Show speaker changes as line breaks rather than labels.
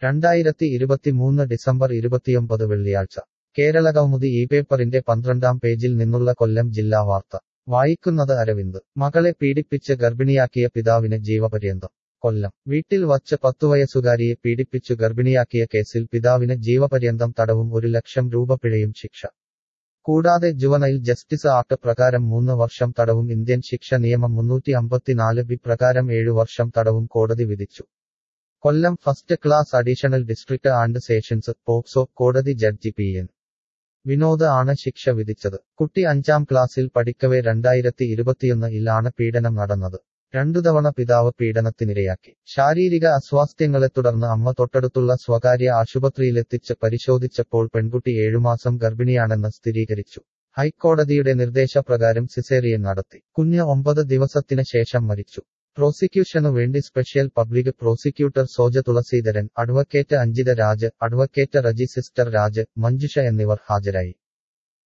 രണ്ടായിരത്തി ഇരുപത്തിമൂന്ന് ഡിസംബർ ഇരുപത്തിയൊമ്പത് വെള്ളിയാഴ്ച കേരള കൗമുദി ഈ പേപ്പറിന്റെ പന്ത്രണ്ടാം പേജിൽ നിന്നുള്ള കൊല്ലം ജില്ലാ വാർത്ത വായിക്കുന്നത് അരവിന്ദ് മകളെ പീഡിപ്പിച്ച് ഗർഭിണിയാക്കിയ പിതാവിന് ജീവപര്യന്തം കൊല്ലം വീട്ടിൽ വച്ച് പത്തുവയസ്സുകാരിയെ പീഡിപ്പിച്ചു ഗർഭിണിയാക്കിയ കേസിൽ പിതാവിന് ജീവപര്യന്തം തടവും ഒരു ലക്ഷം രൂപ പിഴയും ശിക്ഷ കൂടാതെ ജുവനൈൽ ജസ്റ്റിസ് ആക്ട് പ്രകാരം മൂന്ന് വർഷം തടവും ഇന്ത്യൻ ശിക്ഷ നിയമം മുന്നൂറ്റി അമ്പത്തിനാല് ബി പ്രകാരം ഏഴു വർഷം തടവും കോടതി വിധിച്ചു Kollam first class additional district and sessions POCSO കോടതി ജഡ്ജി പി എൻ വിനോദ് ആണ് ശിക്ഷ വിധിച്ചത് കുട്ടി അഞ്ചാം ക്ലാസ്സിൽ പഠിക്കവേ രണ്ടായിരത്തി ഇരുപത്തിയൊന്ന് ഇലാണ് പീഡനം നടന്നത് രണ്ടു തവണ പിതാവ് പീഡനത്തിനിരയാക്കി ശാരീരിക അസ്വാസ്ഥ്യങ്ങളെ തുടർന്ന് അമ്മ തൊട്ടടുത്തുള്ള സ്വകാര്യ ആശുപത്രിയിലെത്തിച്ച് പരിശോധിച്ചപ്പോൾ പെൺകുട്ടി ഏഴുമാസം ഗർഭിണിയാണെന്ന് സ്ഥിരീകരിച്ചു ഹൈക്കോടതിയുടെ നിർദ്ദേശപ്രകാരം സിസേറിയൻ നടത്തി കുഞ്ഞ് ഒമ്പത് ദിവസത്തിന് ശേഷം മരിച്ചു പ്രോസിക്യൂഷനു വേണ്ടി special public prosecutor Soja Thulaseedharan advocate Anjitha Raj advocate Reji sister Raj Manjusha എന്നിവർ ഹാജരായി